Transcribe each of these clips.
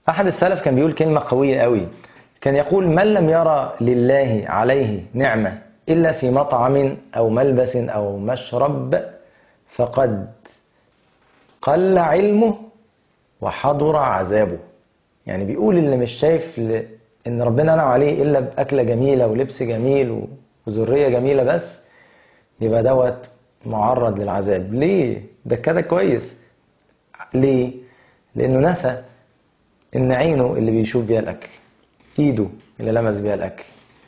أحد السلف كان بيقول كلمة قوية قوي كان يقول من لم يرى لله عليه نعمة إلا في مطعم أو ملبس أو مشرب فقد قل علمه وحضر عذابه يعني بيقول اللي مش شايف ل- ان ربنا انعم عليه الا باكله جميله ولبس جميل وذريه جميله بس يبقى دوت معرض للعذاب ليه ده كده كويس ليه لانه نسى ان عينه اللي بيشوف بيها الاكل ايده اللي لمس بيها الاكل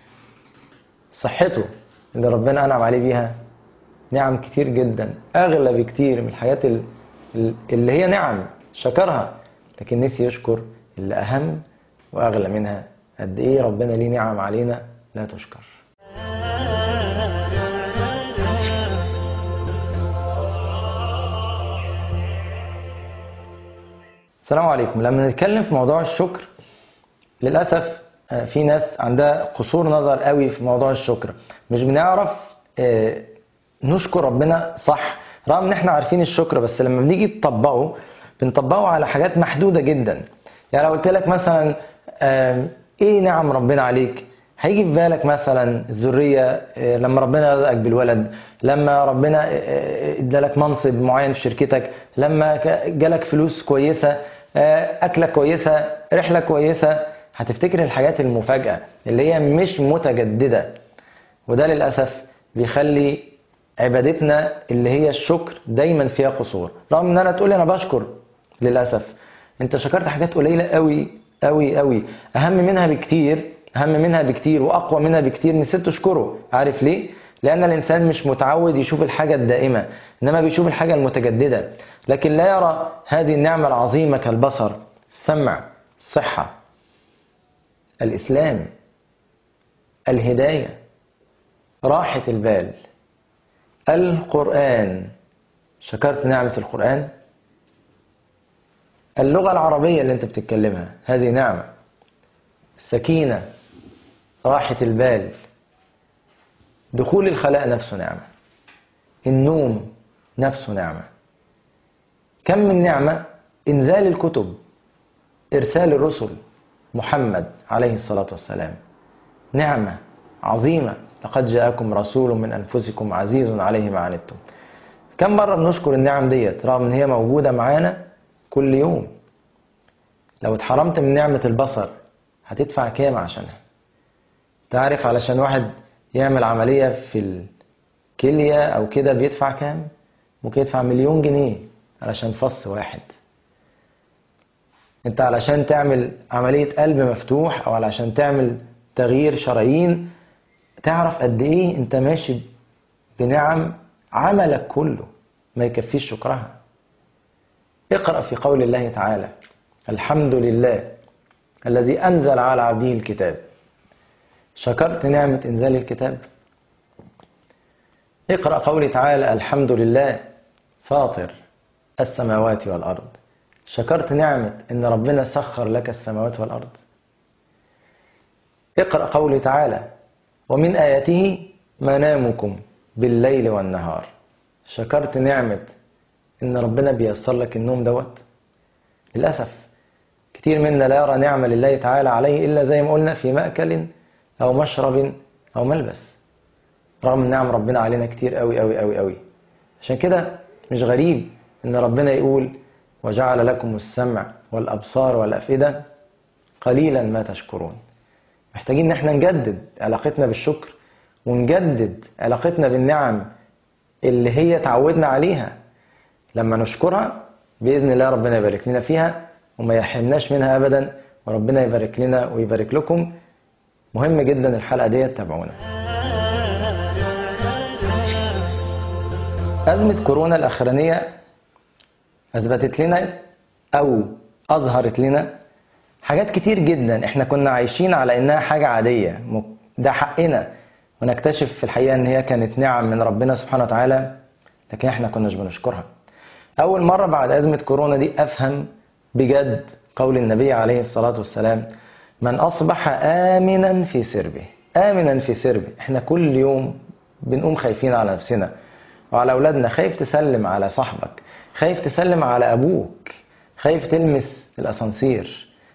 صحته اللي ربنا انعم عليه بيها نعم كتير جدا اغلى بكتير من الحاجات ال- ال- اللي هي نعم شكرها لكن نسي يشكر اللي اهم واغلى منها قد ايه ربنا ليه نعم علينا لا تشكر السلام عليكم لما نتكلم في موضوع الشكر للأسف آه، في ناس عندها قصور نظر قوي في موضوع الشكر مش بنعرف آه، نشكر ربنا صح رغم ان احنا عارفين الشكر بس لما بنيجي نطبقه بنطبقه على حاجات محدودة جدا يعني لو قلت لك مثلا آه، ايه نعم ربنا عليك هيجي في بالك مثلا الذرية آه، لما ربنا رزقك بالولد لما ربنا آه، آه، ادالك منصب معين في شركتك لما ك- جالك فلوس كويسة آه، أكلة كويسة رحلة كويسة هتفتكر الحاجات المفاجأة اللي هي مش متجددة وده للأسف بيخلي عبادتنا اللي هي الشكر دايما فيها قصور رغم ان انا تقول انا بشكر للأسف انت شكرت حاجات قليلة قوي قوي قوي اهم منها بكتير اهم منها بكتير واقوى منها بكتير نسيت تشكره عارف ليه لان الانسان مش متعود يشوف الحاجة الدائمة انما بيشوف الحاجة المتجددة لكن لا يرى هذه النعمة العظيمة كالبصر السمع الصحة الإسلام الهداية راحة البال القرآن شكرت نعمة القرآن اللغة العربية اللي انت بتتكلمها هذه نعمة السكينة راحة البال دخول الخلاء نفسه نعمة النوم نفسه نعمة كم من نعمة إنزال الكتب إرسال الرسل محمد عليه الصلاة والسلام نعمة عظيمة لقد جاءكم رسول من أنفسكم عزيز عليه ما عنتم كم مرة بنشكر النعم ديت رغم إن هي موجودة معانا كل يوم لو اتحرمت من نعمة البصر هتدفع كام عشانها تعرف علشان واحد يعمل عملية في الكلية أو كده بيدفع كام ممكن يدفع مليون جنيه علشان فص واحد انت علشان تعمل عملية قلب مفتوح او علشان تعمل تغيير شرايين تعرف قد ايه انت ماشي بنعم عملك كله ما يكفيش شكرها اقرأ في قول الله تعالى الحمد لله الذي أنزل على عبده الكتاب شكرت نعمة إنزال الكتاب اقرأ قوله تعالى الحمد لله فاطر السماوات والأرض شكرت نعمة إن ربنا سخر لك السماوات والأرض اقرأ قوله تعالى ومن آياته منامكم بالليل والنهار شكرت نعمة إن ربنا بيسر لك النوم دوت للأسف كتير منا لا يرى نعمة لله تعالى عليه إلا زي ما قلنا في مأكل أو مشرب أو ملبس رغم ان نعم ربنا علينا كتير قوي قوي قوي قوي عشان كده مش غريب ان ربنا يقول وجعل لكم السمع والابصار والافئده قليلا ما تشكرون محتاجين ان احنا نجدد علاقتنا بالشكر ونجدد علاقتنا بالنعم اللي هي تعودنا عليها لما نشكرها باذن الله ربنا يبارك لنا فيها وما يحرمناش منها ابدا وربنا يبارك لنا ويبارك لكم مهم جدا الحلقه ديت تابعونا أزمة كورونا الأخرانية أثبتت لنا أو أظهرت لنا حاجات كتير جدا إحنا كنا عايشين على إنها حاجة عادية ده حقنا ونكتشف في الحقيقة إن هي كانت نعم من ربنا سبحانه وتعالى لكن إحنا كناش بنشكرها أول مرة بعد أزمة كورونا دي أفهم بجد قول النبي عليه الصلاة والسلام من أصبح آمنا في سربه آمنا في سربه إحنا كل يوم بنقوم خايفين على نفسنا وعلى أولادنا خايف تسلم على صاحبك خايف تسلم على أبوك خايف تلمس الأسانسير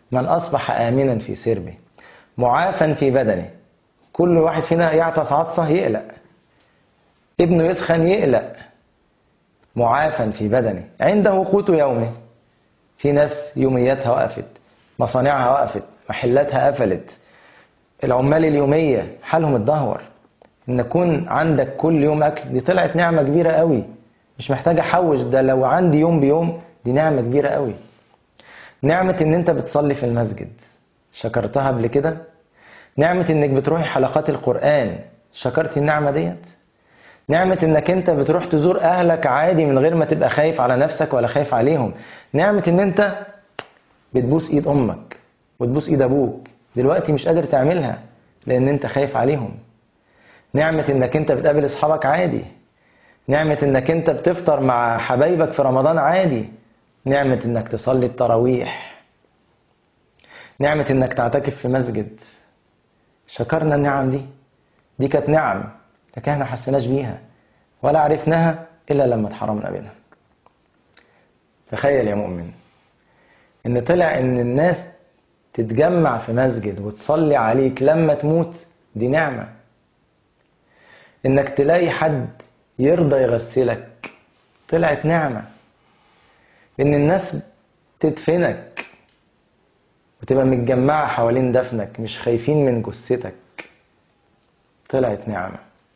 من أصبح آمنا في سربه معافا في بدنه كل واحد فينا يعطس عطسة يقلق ابنه يسخن يقلق معافا في بدنه عنده قوت يومه في ناس يومياتها وقفت مصانعها وقفت محلاتها قفلت العمال اليومية حالهم اتدهور ان يكون عندك كل يوم اكل دي طلعت نعمة كبيرة قوي مش محتاج احوش ده لو عندي يوم بيوم دي نعمة كبيرة قوي نعمة ان انت بتصلي في المسجد شكرتها قبل كده نعمة انك بتروحي حلقات القرآن شكرت النعمة ديت نعمة انك انت بتروح تزور اهلك عادي من غير ما تبقى خايف على نفسك ولا خايف عليهم نعمة ان انت بتبوس ايد امك وتبوس ايد ابوك دلوقتي مش قادر تعملها لان انت خايف عليهم نعمة انك انت بتقابل اصحابك عادي نعمة انك انت بتفطر مع حبايبك في رمضان عادي نعمة انك تصلي التراويح نعمة انك تعتكف في مسجد شكرنا النعم دي دي كانت نعم لكن احنا حسناش بيها ولا عرفناها الا لما اتحرمنا منها تخيل يا مؤمن ان طلع ان الناس تتجمع في مسجد وتصلي عليك لما تموت دي نعمة انك تلاقي حد يرضى يغسلك طلعت نعمة ان الناس تدفنك وتبقى متجمعة حوالين دفنك مش خايفين من جثتك طلعت نعمة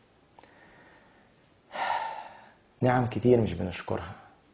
نعم كتير مش بنشكرها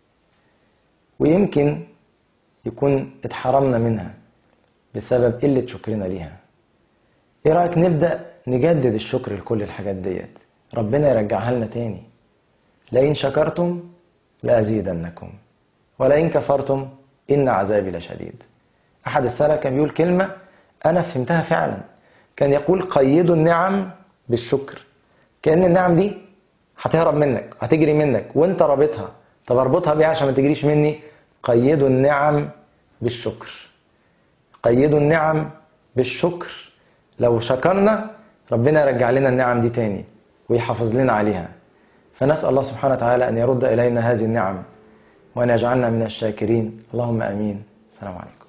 ويمكن يكون اتحرمنا منها بسبب قلة شكرنا ليها ايه رأيك نبدأ نجدد الشكر لكل الحاجات ديت ربنا يرجعها لنا تاني لئن شكرتم لأزيدنكم ولئن كفرتم إن عذابي لشديد أحد السلف كان بيقول كلمة أنا فهمتها فعلا كان يقول قيدوا النعم بالشكر كأن النعم دي هتهرب منك هتجري منك وانت رابطها طب اربطها بيه عشان ما تجريش مني قيدوا النعم بالشكر قيدوا النعم بالشكر لو شكرنا ربنا يرجع لنا النعم دي تاني ويحافظ لنا عليها فنسأل الله سبحانه وتعالى أن يرد إلينا هذه النعم وأن يجعلنا من الشاكرين اللهم أمين السلام عليكم